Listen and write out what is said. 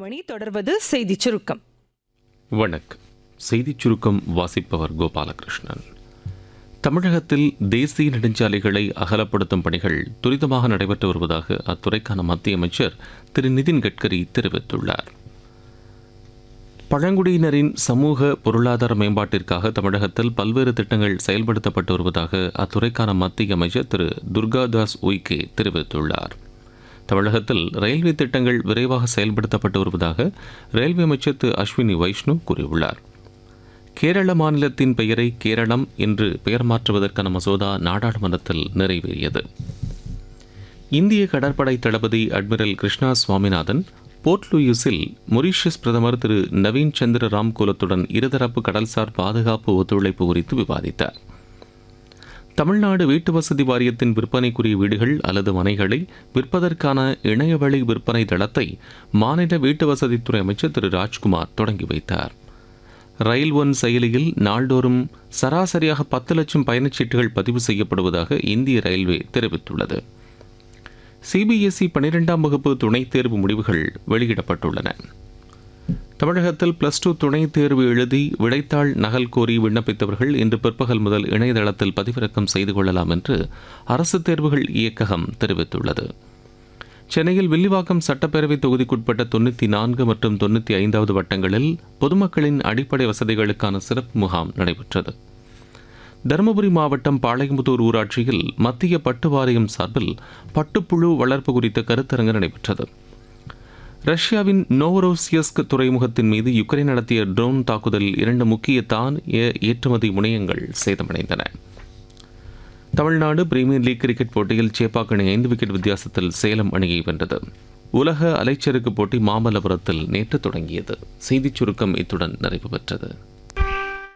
மணி தொடர்வது செய்திச் சுருக்கம் வணக்கம் செய்திச் சுருக்கம் வாசிப்பவர் கோபாலகிருஷ்ணன் தமிழகத்தில் தேசிய நெடுஞ்சாலைகளை அகலப்படுத்தும் பணிகள் துரிதமாக நடைபெற்று வருவதாக அத்துறைக்கான மத்திய அமைச்சர் திரு நிதின் கட்கரி தெரிவித்துள்ளார் பழங்குடியினரின் சமூக பொருளாதார மேம்பாட்டிற்காக தமிழகத்தில் பல்வேறு திட்டங்கள் செயல்படுத்தப்பட்டு வருவதாக அத்துறைக்கான மத்திய அமைச்சர் திரு துர்காதாஸ் உய்கே தெரிவித்துள்ளார் தமிழகத்தில் ரயில்வே திட்டங்கள் விரைவாக செயல்படுத்தப்பட்டு வருவதாக ரயில்வே அமைச்சர் திரு அஸ்வினி வைஷ்ணு கூறியுள்ளார் கேரள மாநிலத்தின் பெயரை கேரளம் என்று பெயர் மாற்றுவதற்கான மசோதா நாடாளுமன்றத்தில் நிறைவேறியது இந்திய கடற்படை தளபதி அட்மிரல் கிருஷ்ணா சுவாமிநாதன் போர்ட் லூயிஸில் மொரீஷியஸ் பிரதமர் திரு நவீன் சந்திர ராம்கோலத்துடன் இருதரப்பு கடல்சார் பாதுகாப்பு ஒத்துழைப்பு குறித்து விவாதித்தார் தமிழ்நாடு வீட்டு வசதி வாரியத்தின் விற்பனைக்குரிய வீடுகள் அல்லது மனைகளை விற்பதற்கான இணையவழி விற்பனை தளத்தை மாநில வீட்டு வசதித்துறை அமைச்சர் திரு ராஜ்குமார் தொடங்கி வைத்தார் ரயில் ஒன் செயலியில் நாள்தோறும் சராசரியாக பத்து லட்சம் பயணச்சீட்டுகள் பதிவு செய்யப்படுவதாக இந்திய ரயில்வே தெரிவித்துள்ளது சிபிஎஸ்இ பனிரெண்டாம் வகுப்பு துணைத் தேர்வு முடிவுகள் வெளியிடப்பட்டுள்ளன தமிழகத்தில் பிளஸ் டூ துணைத் தேர்வு எழுதி விடைத்தாள் நகல் கோரி விண்ணப்பித்தவர்கள் இன்று பிற்பகல் முதல் இணையதளத்தில் பதிவிறக்கம் செய்து கொள்ளலாம் என்று அரசு தேர்வுகள் இயக்ககம் தெரிவித்துள்ளது சென்னையில் வில்லிவாக்கம் சட்டப்பேரவை தொகுதிக்குட்பட்ட தொண்ணூற்றி நான்கு மற்றும் தொண்ணூற்றி ஐந்தாவது வட்டங்களில் பொதுமக்களின் அடிப்படை வசதிகளுக்கான சிறப்பு முகாம் நடைபெற்றது தருமபுரி மாவட்டம் பாளையம்புத்தூர் ஊராட்சியில் மத்திய பட்டு வாரியம் சார்பில் பட்டுப்புழு வளர்ப்பு குறித்த கருத்தரங்கு நடைபெற்றது ரஷ்யாவின் நோவரோசியஸ்க் துறைமுகத்தின் மீது யுக்ரைன் நடத்திய ட்ரோன் தாக்குதலில் இரண்டு முக்கிய தான் ஏற்றுமதி முனையங்கள் சேதமடைந்தன தமிழ்நாடு பிரீமியர் லீக் கிரிக்கெட் போட்டியில் சேப்பாக் அணி ஐந்து விக்கெட் வித்தியாசத்தில் சேலம் அணியை வென்றது உலக அலைச்சறுக்கு போட்டி மாமல்லபுரத்தில் நேற்று தொடங்கியது செய்திச் சுருக்கம் இத்துடன் நிறைவு பெற்றது